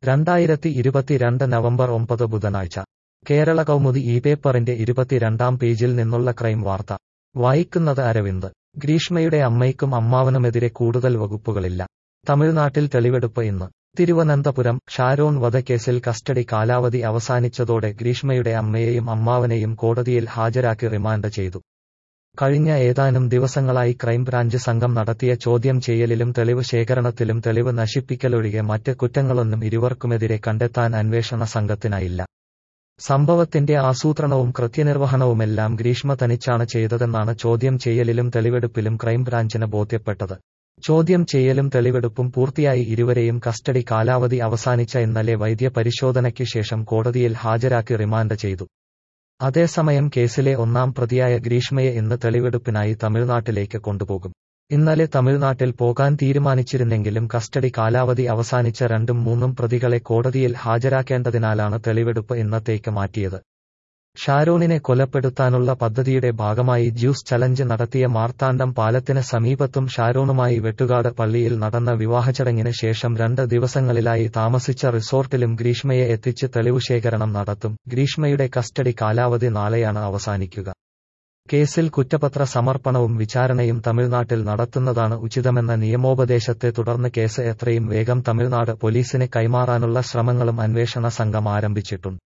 രണ്ടായിരത്തി ഇരുപത്തിരണ്ട് നവംബർ ഒമ്പത് ബുധനാഴ്ച കേരള കൗമുദി ഈ പേപ്പറിന്റെ ഇരുപത്തിരണ്ടാം പേജിൽ നിന്നുള്ള ക്രൈം വാർത്ത വായിക്കുന്നത് അരവിന്ദ് ഗ്രീഷ്മയുടെ അമ്മയ്ക്കും അമ്മാവനുമെതിരെ കൂടുതൽ വകുപ്പുകളില്ല തമിഴ്നാട്ടിൽ തെളിവെടുപ്പ് ഇന്ന് തിരുവനന്തപുരം ഷാരോൺ വധക്കേസിൽ കസ്റ്റഡി കാലാവധി അവസാനിച്ചതോടെ ഗ്രീഷ്മയുടെ അമ്മയെയും അമ്മാവനെയും കോടതിയിൽ ഹാജരാക്കി റിമാൻഡ് ചെയ്തു കഴിഞ്ഞ ഏതാനും ദിവസങ്ങളായി ക്രൈംബ്രാഞ്ച് സംഘം നടത്തിയ ചോദ്യം ചെയ്യലിലും തെളിവ് ശേഖരണത്തിലും തെളിവ് നശിപ്പിക്കലൊഴികെ മറ്റ് കുറ്റങ്ങളൊന്നും ഇരുവർക്കുമെതിരെ കണ്ടെത്താൻ അന്വേഷണ സംഘത്തിനായില്ല സംഭവത്തിന്റെ ആസൂത്രണവും കൃത്യനിർവഹണവുമെല്ലാം ഗ്രീഷ്മ തനിച്ചാണ് ചെയ്തതെന്നാണ് ചോദ്യം ചെയ്യലിലും തെളിവെടുപ്പിലും ക്രൈംബ്രാഞ്ചിന് ബോധ്യപ്പെട്ടത് ചോദ്യം ചെയ്യലും തെളിവെടുപ്പും പൂർത്തിയായി ഇരുവരെയും കസ്റ്റഡി കാലാവധി അവസാനിച്ച ഇന്നലെ വൈദ്യ പരിശോധനയ്ക്ക് ശേഷം കോടതിയിൽ ഹാജരാക്കി റിമാൻഡ് ചെയ്തു അതേസമയം കേസിലെ ഒന്നാം പ്രതിയായ ഗ്രീഷ്മയെ ഇന്ന് തെളിവെടുപ്പിനായി തമിഴ്നാട്ടിലേക്ക് കൊണ്ടുപോകും ഇന്നലെ തമിഴ്നാട്ടിൽ പോകാൻ തീരുമാനിച്ചിരുന്നെങ്കിലും കസ്റ്റഡി കാലാവധി അവസാനിച്ച രണ്ടും മൂന്നും പ്രതികളെ കോടതിയിൽ ഹാജരാക്കേണ്ടതിനാലാണ് തെളിവെടുപ്പ് ഇന്നത്തേക്ക് മാറ്റിയത് ഷാരോണിനെ കൊലപ്പെടുത്താനുള്ള പദ്ധതിയുടെ ഭാഗമായി ജ്യൂസ് ചലഞ്ച് നടത്തിയ മാർത്താണ്ഡം പാലത്തിന് സമീപത്തും ഷാരോണുമായി വെട്ടുകാട് പള്ളിയിൽ നടന്ന വിവാഹച്ചടങ്ങിന് ശേഷം രണ്ട് ദിവസങ്ങളിലായി താമസിച്ച റിസോർട്ടിലും ഗ്രീഷ്മയെ എത്തിച്ച് തെളിവ് ശേഖരണം നടത്തും ഗ്രീഷ്മയുടെ കസ്റ്റഡി കാലാവധി നാളെയാണ് അവസാനിക്കുക കേസിൽ കുറ്റപത്ര സമർപ്പണവും വിചാരണയും തമിഴ്നാട്ടിൽ നടത്തുന്നതാണ് ഉചിതമെന്ന നിയമോപദേശത്തെ തുടർന്ന് കേസ് എത്രയും വേഗം തമിഴ്നാട് പോലീസിന് കൈമാറാനുള്ള ശ്രമങ്ങളും അന്വേഷണ സംഘം ആരംഭിച്ചിട്ടുണ്ട്